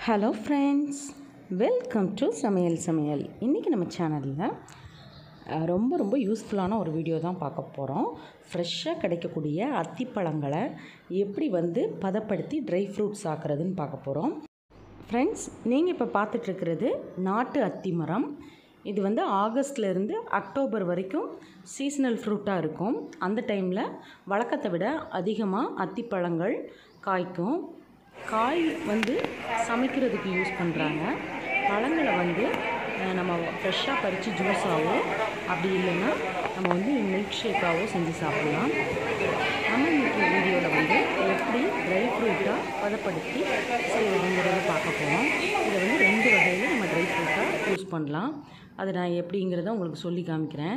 hello friends welcome to சமையல் சமையல் இன்றைக்கி நம்ம சேனலில் அஹ், ரொம்ப ரொம்ப யூஸ்ஃபுல்லான ஒரு வீடியோ தான் பார்க்க போகிறோம் ஃப்ரெஷ்ஷாக கிடைக்கக்கூடிய அத்திப்பழங்களை எப்படி வந்து பதப்படுத்தி ட்ரை ஃப்ரூட்ஸ் ஆக்குறதுன்னு பார்க்க போகிறோம் ஃப்ரெண்ட்ஸ் நீங்கள் இப்போ பார்த்துட்ருக்கிறது நாட்டு அத்தி மரம் இது வந்து ஆகஸ்ட்லேருந்து அக்டோபர் வரைக்கும் சீசனல் ஃப்ரூட்டாக இருக்கும் அந்த டைமில் வழக்கத்தை விட அதிகமாக அத்திப்பழங்கள் காய்க்கும் காய் வந்து சமைக்கிறதுக்கு யூஸ் பண்ணுறாங்க பழங்களை வந்து அஹ், நம்ம ஃப்ரெஷ்ஷாக பறித்து ஜூஸாவோ அப்படி இல்லைன்னா நம்ம வந்து மில்க் ஷேக்காவோ செஞ்சு சாப்பிடலாம் நம்ம இன்னைக்கு வீடியோவில் வந்து எப்படி ட்ரை ஃப்ரூட்டாக பதப்படுத்தி செய்வதுங்கிறத பார்க்க போகிறோம் இதை வந்து ரெண்டு வகையில் நம்ம ட்ரை ஃப்ரூட்டாக யூஸ் பண்ணலாம் அது நான் எப்படிங்கிறத உங்களுக்கு சொல்லி காமிக்கிறேன்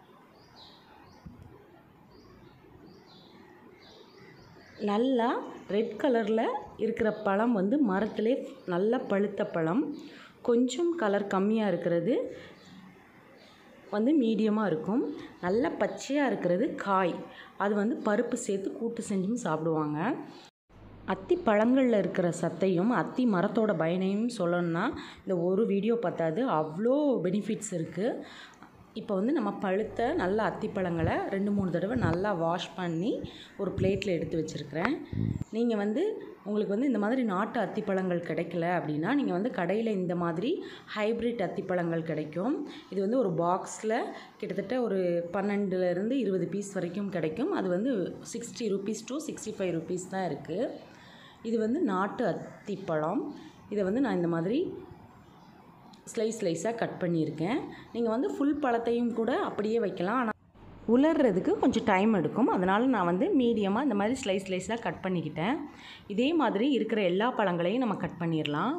நல்லா ரெட் கலரில் இருக்கிற பழம் வந்து மரத்திலே நல்லா பழுத்த பழம் கொஞ்சம் கலர் கம்மியாக இருக்கிறது வந்து மீடியமாக இருக்கும் நல்ல பச்சையாக இருக்கிறது காய் அது வந்து பருப்பு சேர்த்து கூட்டு செஞ்சும் சாப்பிடுவாங்க அத்தி பழங்களில் இருக்கிற சத்தையும் அத்தி மரத்தோட பயனையும் சொல்லணும்னா இந்த ஒரு வீடியோ பார்த்தாது அவ்வளோ பெனிஃபிட்ஸ் இருக்குது இப்போ வந்து நம்ம பழுத்த நல்ல அத்திப்பழங்களை ரெண்டு மூணு தடவை நல்லா வாஷ் பண்ணி ஒரு பிளேட்டில் எடுத்து வச்சுருக்கிறேன் நீங்கள் வந்து உங்களுக்கு வந்து இந்த மாதிரி நாட்டு அத்திப்பழங்கள் கிடைக்கல அப்படின்னா நீங்கள் வந்து கடையில் இந்த மாதிரி ஹைப்ரிட் அத்திப்பழங்கள் கிடைக்கும் இது வந்து ஒரு பாக்ஸில் கிட்டத்தட்ட ஒரு பன்னெண்டுலேருந்து இருபது பீஸ் வரைக்கும் கிடைக்கும் அது வந்து sixty rupees to sixty five rupees தான் இருக்குது இது வந்து நாட்டு அத்திப்பழம் இதை வந்து நான் இந்த மாதிரி ஸ்லைஸ் ஸ்லைஸாக கட் பண்ணியிருக்கேன் நீங்கள் வந்து ஃபுல் பழத்தையும் கூட அப்படியே வைக்கலாம் ஆனால் உலர்றதுக்கு கொஞ்சம் டைம் எடுக்கும் அதனால் நான் வந்து மீடியமாக இந்த மாதிரி ஸ்லைஸ் ஸ்லைஸாக கட் பண்ணிக்கிட்டேன் இதே மாதிரி இருக்கிற எல்லா பழங்களையும் நம்ம கட் பண்ணிடலாம்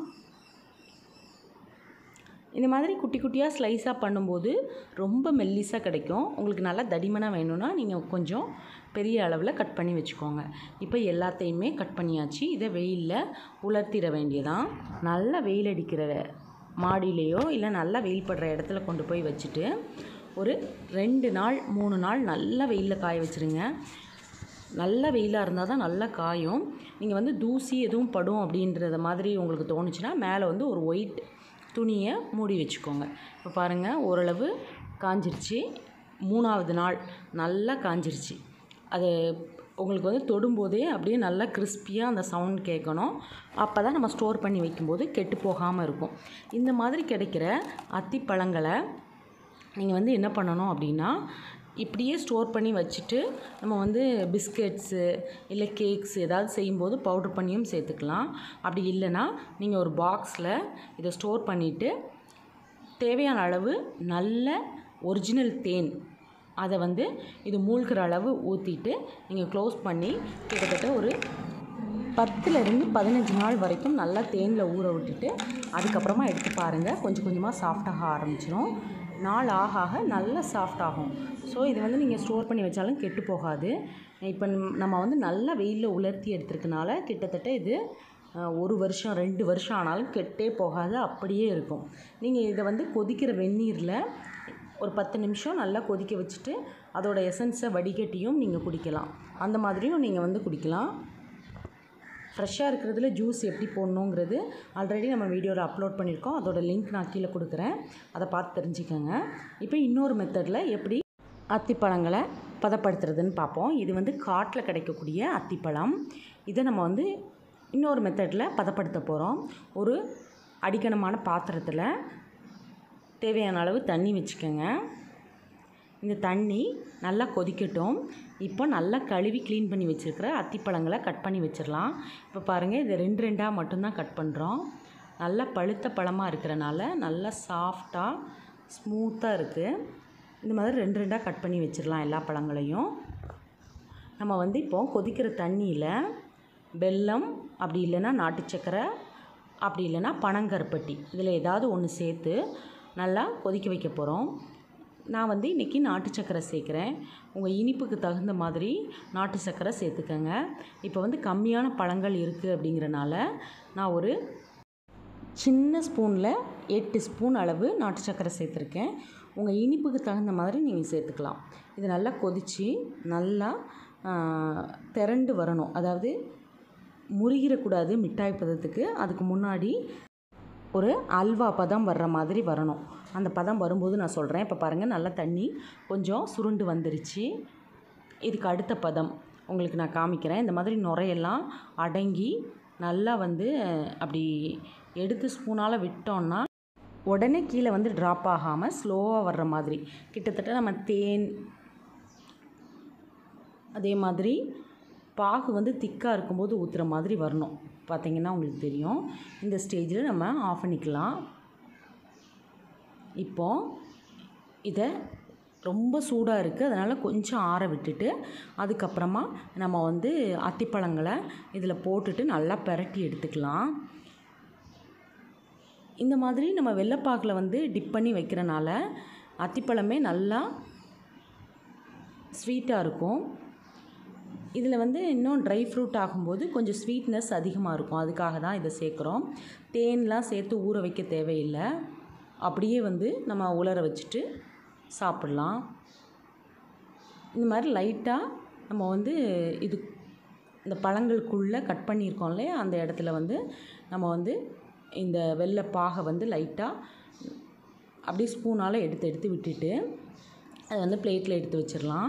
இந்த மாதிரி குட்டி குட்டியாக ஸ்லைஸாக பண்ணும்போது ரொம்ப மெல்லிஸாக கிடைக்கும் உங்களுக்கு நல்லா தடிமனாக வேணும்னா நீங்கள் கொஞ்சம் பெரிய அளவில் கட் பண்ணி வச்சுக்கோங்க இப்போ எல்லாத்தையுமே கட் பண்ணியாச்சு இதை வெயிலில் உலர்த்திட வேண்டியதான் நல்லா வெயில் அடிக்கிற மாடியிலையோ இல்லை நல்லா வெயில் படுற இடத்துல கொண்டு போய் வச்சுட்டு ஒரு ரெண்டு நாள் மூணு நாள் நல்லா வெயிலில் காய வச்சுருங்க நல்ல வெயிலாக இருந்தால் தான் நல்லா காயும் நீங்கள் வந்து தூசி எதுவும் படும் அப்படின்றத மாதிரி உங்களுக்கு தோணுச்சுன்னா மேலே வந்து ஒரு ஒயிட் துணியை மூடி வச்சுக்கோங்க இப்போ பாருங்கள் ஓரளவு காஞ்சிருச்சு மூணாவது நாள் நல்லா காஞ்சிருச்சு அது உங்களுக்கு வந்து தொடும்போதே அப்படியே நல்லா கிறிஸ்பியாக அந்த சவுண்ட் கேட்கணும் அப்போ தான் நம்ம ஸ்டோர் பண்ணி வைக்கும்போது கெட்டு போகாமல் இருக்கும் இந்த மாதிரி கிடைக்கிற அத்திப்பழங்களை நீங்கள் வந்து என்ன பண்ணணும் அப்படின்னா இப்படியே ஸ்டோர் பண்ணி வச்சுட்டு நம்ம வந்து பிஸ்கெட்ஸு இல்லை கேக்ஸ் ஏதாவது செய்யும்போது பவுட்ரு பண்ணியும் சேர்த்துக்கலாம் அப்படி இல்லைன்னா நீங்கள் ஒரு பாக்ஸில் இதை ஸ்டோர் பண்ணிவிட்டு தேவையான அளவு நல்ல ஒரிஜினல் தேன் அதை வந்து இது மூழ்கிற அளவு ஊற்றிட்டு நீங்கள் க்ளோஸ் பண்ணி கிட்டத்தட்ட ஒரு பத்துலேருந்து பதினஞ்சு நாள் வரைக்கும் நல்லா தேனில் ஊற விட்டுட்டு அதுக்கப்புறமா எடுத்து பாருங்கள் கொஞ்சம் கொஞ்சமாக சாஃப்டாக ஆரம்பிச்சிடும் நாள் ஆக ஆக நல்லா சாஃப்ட் ஆகும் ஸோ இது வந்து நீங்கள் ஸ்டோர் பண்ணி வச்சாலும் கெட்டு போகாது இப்போ நம்ம வந்து நல்லா வெயிலில் உலர்த்தி எடுத்துருக்கனால கிட்டத்தட்ட இது அஹ், ஒரு வருஷம் ரெண்டு வருஷம் ஆனாலும் கெட்டே போகாது அப்படியே இருக்கும் நீங்கள் இதை வந்து கொதிக்கிற வெந்நீரில் ஒரு பத்து நிமிஷம் நல்லா கொதிக்க வச்சுட்டு அதோட எசன்ஸை வடிகட்டியும் நீங்கள் குடிக்கலாம் அந்த மாதிரியும் நீங்கள் வந்து குடிக்கலாம் ஃப்ரெஷ்ஷாக இருக்கிறதுல ஜூஸ் எப்படி போடணுங்கிறது ஆல்ரெடி நம்ம வீடியோவில் அப்லோட் பண்ணியிருக்கோம் அதோட லிங்க் நான் கீழே கொடுக்குறேன் அதை பார்த்து தெரிஞ்சுக்கோங்க இப்போ இன்னொரு மெத்தடில் எப்படி அத்திப்பழங்களை பதப்படுத்துறதுன்னு பார்ப்போம் இது வந்து காட்டில் கிடைக்கக்கூடிய அத்திப்பழம் இதை நம்ம வந்து இன்னொரு மெத்தடில் பதப்படுத்த போகிறோம் ஒரு அடிக்கணமான பாத்திரத்தில் தேவையான அளவு தண்ணி வச்சுக்கோங்க இந்த தண்ணி நல்லா கொதிக்கட்டும் இப்போ நல்லா கழுவி க்ளீன் பண்ணி வச்சுருக்கிற அத்திப்பழங்களை கட் பண்ணி வச்சிடலாம் இப்போ பாருங்கள் இது ரெண்டு ரெண்டாக மட்டும்தான் கட் பண்ணுறோம் நல்லா பழுத்த பழமாக இருக்கிறனால நல்லா சாஃப்டாக ஸ்மூத்தாக இருக்குது இந்த மாதிரி ரெண்டு ரெண்டாக கட் பண்ணி வச்சிடலாம் எல்லா பழங்களையும் நம்ம வந்து இப்போ கொதிக்கிற தண்ணியில் வெல்லம் அப்படி இல்லைன்னா நாட்டு சக்கரை அப்படி இல்லைன்னா பனங்கருப்பட்டி இதில் ஏதாவது ஒன்று சேர்த்து நல்லா கொதிக்க வைக்க போகிறோம் நான் வந்து இன்றைக்கி நாட்டு சக்கரை சேர்க்குறேன் உங்கள் இனிப்புக்கு தகுந்த மாதிரி நாட்டு சக்கரை சேர்த்துக்கங்க இப்போ வந்து கம்மியான பழங்கள் இருக்குது அப்படிங்கிறனால நான் ஒரு சின்ன ஸ்பூனில் எட்டு ஸ்பூன் அளவு நாட்டு சக்கரை சேர்த்துருக்கேன் உங்கள் இனிப்புக்கு தகுந்த மாதிரி நீங்கள் சேர்த்துக்கலாம் இது நல்லா கொதித்து நல்லா ஆ, திரண்டு வரணும் அதாவது முருகிடக்கூடாது மிட்டாய் பதத்துக்கு அதுக்கு முன்னாடி ஒரு அல்வா பதம் வர்ற மாதிரி வரணும் அந்த பதம் வரும்போது நான் சொல்கிறேன் இப்போ பாருங்கள் நல்லா தண்ணி கொஞ்சம் சுருண்டு வந்துருச்சு இதுக்கு அடுத்த பதம் உங்களுக்கு நான் காமிக்கிறேன் இந்த மாதிரி நுரையெல்லாம் அடங்கி நல்லா வந்து அப்படி எடுத்து ஸ்பூனால் விட்டோம்னா உடனே கீழே வந்து ட்ராப் ஆகாமல் ஸ்லோவாக வர்ற மாதிரி கிட்டத்தட்ட நம்ம தேன் அதே மாதிரி பாகு வந்து திக்காக இருக்கும்போது ஊற்றுற மாதிரி வரணும் பார்த்தீங்கன்னா உங்களுக்கு தெரியும் இந்த ஸ்டேஜில் நம்ம ஆஃப் பண்ணிக்கலாம் இப்போ இதை ரொம்ப சூடாக இருக்குது அதனால் கொஞ்சம் ஆற விட்டுட்டு அதுக்கப்புறமா நம்ம வந்து அத்திப்பழங்களை இதில் போட்டுட்டு நல்லா பிரட்டி எடுத்துக்கலாம் இந்த மாதிரி நம்ம வெள்ளைப்பாக்கில் வந்து டிப் பண்ணி வைக்கிறனால அத்திப்பழமே நல்லா ஸ்வீட்டாக இருக்கும் இதில் வந்து இன்னும் ட்ரை ஃப்ரூட் ஆகும்போது கொஞ்சம் ஸ்வீட்னஸ் அதிகமாக இருக்கும் அதுக்காக தான் இதை சேர்க்குறோம் தேன்லாம் சேர்த்து ஊற வைக்க தேவையில்லை அப்படியே வந்து நம்ம உலர வச்சுட்டு சாப்பிட்லாம் இந்த மாதிரி லைட்டாக நம்ம வந்து இது இந்த பழங்களுக்குள்ளே கட் பண்ணியிருக்கோம் இல்லையா அந்த இடத்துல வந்து நம்ம வந்து இந்த வெள்ளை பாகை வந்து லைட்டாக அப்படியே ஸ்பூனால் எடுத்து எடுத்து விட்டுட்டு அதை வந்து பிளேட்டில் எடுத்து வச்சிடலாம்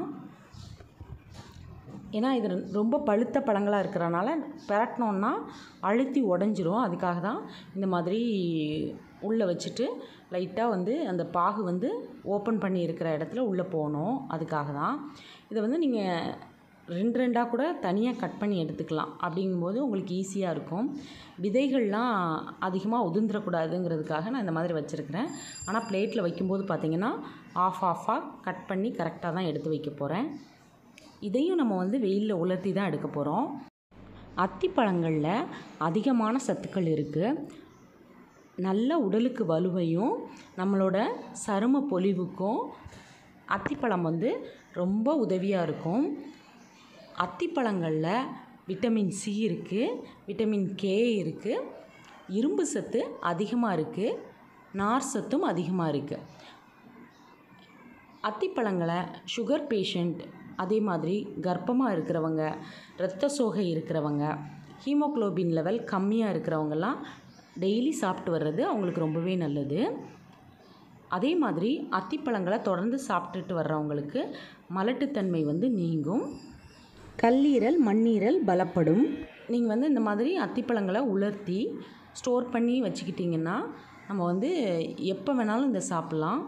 ஏன்னா இது ரொம்ப பழுத்த பழங்களாக இருக்கிறனால பிரட்டினோன்னா அழுத்தி உடஞ்சிரும் அதுக்காக தான் இந்த மாதிரி உள்ளே வச்சுட்டு லைட்டாக வந்து அந்த பாகு வந்து ஓப்பன் பண்ணி இருக்கிற இடத்துல உள்ளே போகணும் அதுக்காக தான் இதை வந்து நீங்கள் ரெண்டு ரெண்டாக கூட தனியாக கட் பண்ணி எடுத்துக்கலாம் அப்படிங்கும்போது உங்களுக்கு ஈஸியாக இருக்கும் விதைகள்லாம் அதிகமாக உதிர்ந்துடக்கூடாதுங்கிறதுக்காக நான் இந்த மாதிரி வச்சுருக்கிறேன் ஆனால் பிளேட்டில் வைக்கும்போது பார்த்திங்கன்னா ஆஃப் ஆஃபாக கட் பண்ணி கரெக்டாக தான் எடுத்து வைக்க போகிறேன் இதையும் நம்ம வந்து வெயிலில் உலர்த்தி தான் எடுக்க போகிறோம் அத்திப்பழங்களில் அதிகமான சத்துக்கள் இருக்குது நல்ல உடலுக்கு வலுவையும் நம்மளோட சரும பொலிவுக்கும் அத்திப்பழம் வந்து ரொம்ப உதவியாக இருக்கும் அத்திப்பழங்களில் விட்டமின் சி இருக்குது விட்டமின் கே இருக்குது இரும்பு சத்து அதிகமாக இருக்குது நார் சத்தும் அதிகமாக இருக்குது அத்திப்பழங்களை சுகர் பேஷண்ட் அதே மாதிரி கர்ப்பமாக இருக்கிறவங்க இரத்த சோகை இருக்கிறவங்க ஹீமோக்ளோபின் லெவல் கம்மியாக இருக்கிறவங்கெல்லாம் டெய்லி சாப்பிட்டு வர்றது அவங்களுக்கு ரொம்பவே நல்லது அதே மாதிரி அத்திப்பழங்களை தொடர்ந்து சாப்பிட்டுட்டு வர்றவங்களுக்கு மலட்டுத்தன்மை வந்து நீங்கும் கல்லீரல் மண்ணீரல் பலப்படும் நீங்கள் வந்து இந்த மாதிரி அத்திப்பழங்களை உலர்த்தி ஸ்டோர் பண்ணி வச்சுக்கிட்டிங்கன்னா நம்ம வந்து எப்போ வேணாலும் இதை சாப்பிட்லாம்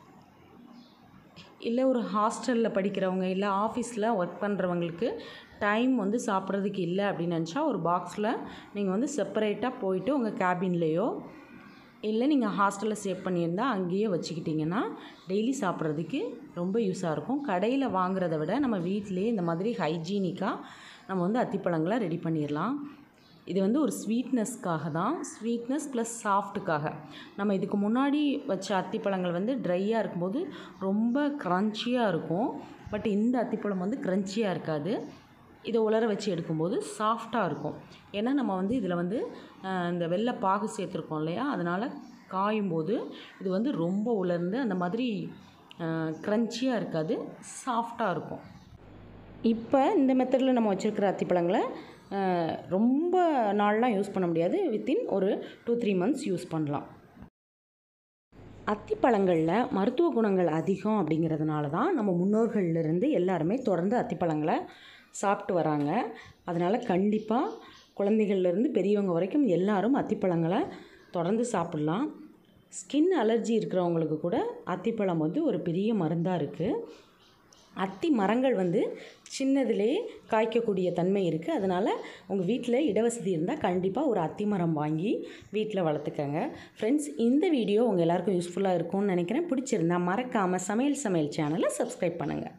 இல்லை ஒரு ஹாஸ்டலில் படிக்கிறவங்க இல்லை ஆஃபீஸில் ஒர்க் பண்ணுறவங்களுக்கு டைம் வந்து சாப்பிட்றதுக்கு இல்லை அப்படின்னு நினச்சா ஒரு பாக்ஸில் நீங்கள் வந்து செப்பரேட்டாக போயிட்டு உங்கள் கேபின்லேயோ இல்லை நீங்கள் ஹாஸ்டலில் சேவ் பண்ணியிருந்தா அங்கேயே வச்சுக்கிட்டிங்கன்னா டெய்லி சாப்பிட்றதுக்கு ரொம்ப யூஸாக இருக்கும் கடையில் வாங்குறத விட நம்ம வீட்டிலேயே இந்த மாதிரி ஹைஜீனிக்காக நம்ம வந்து அத்திப்பழங்களை ரெடி பண்ணிடலாம் இது வந்து ஒரு ஸ்வீட்னஸ்க்காக தான் ஸ்வீட்னஸ் ப்ளஸ் சாஃப்ட்டுக்காக நம்ம இதுக்கு முன்னாடி வச்ச அத்திப்பழங்கள் வந்து ட்ரையாக இருக்கும்போது ரொம்ப க்ரன்ச்சியாக இருக்கும் பட் இந்த அத்திப்பழம் வந்து க்ரன்ச்சியாக இருக்காது இதை உலர வச்சு எடுக்கும்போது சாஃப்டாக இருக்கும் ஏன்னா நம்ம வந்து இதில் வந்து அஹ், இந்த வெள்ளை பாகு சேர்த்துருக்கோம் இல்லையா அதனால் காயும் போது இது வந்து ரொம்ப உலர்ந்து அந்த மாதிரி க்ரன்ச்சியாக இருக்காது சாஃப்டாக இருக்கும் இப்போ இந்த மெத்தடில் நம்ம வச்சுருக்கிற அத்திப்பழங்களை அஹ், ரொம்ப நாள்லாம் யூஸ் பண்ண முடியாது வித்தின் ஒரு டூ த்ரீ மந்த்ஸ் யூஸ் பண்ணலாம் அத்திப்பழங்களில் மருத்துவ குணங்கள் அதிகம் அப்படிங்கிறதுனால தான் நம்ம முன்னோர்கள்லேருந்து எல்லாருமே தொடர்ந்து அத்திப்பழங்களை சாப்பிட்டு வராங்க அதனால் கண்டிப்பாக குழந்தைகள்லேருந்து பெரியவங்க வரைக்கும் எல்லாரும் அத்திப்பழங்களை தொடர்ந்து சாப்பிட்லாம் ஸ்கின் அலர்ஜி இருக்கிறவங்களுக்கு கூட அத்திப்பழம் வந்து ஒரு பெரிய மருந்தாக இருக்குது அத்தி மரங்கள் வந்து சின்னதிலே காய்க்கக்கூடிய தன்மை இருக்குது அதனால் உங்கள் வீட்டில் இடவசதி இருந்தால் கண்டிப்பாக ஒரு அத்தி மரம் வாங்கி வீட்டில் வளர்த்துக்கங்க ஃப்ரெண்ட்ஸ் இந்த வீடியோ உங்கள் எல்லாருக்கும் யூஸ்ஃபுல்லாக இருக்கும்னு நினைக்கிறேன் பிடிச்சிருந்தா மறக்காமல் சமையல் சமையல் சேனலை சப்ஸ்கிரைப் பண்ணுங்கள்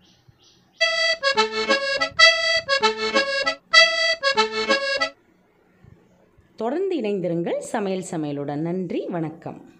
தொடர்ந்து இணைந்திருங்கள் சமையல் சமையலுடன் நன்றி வணக்கம்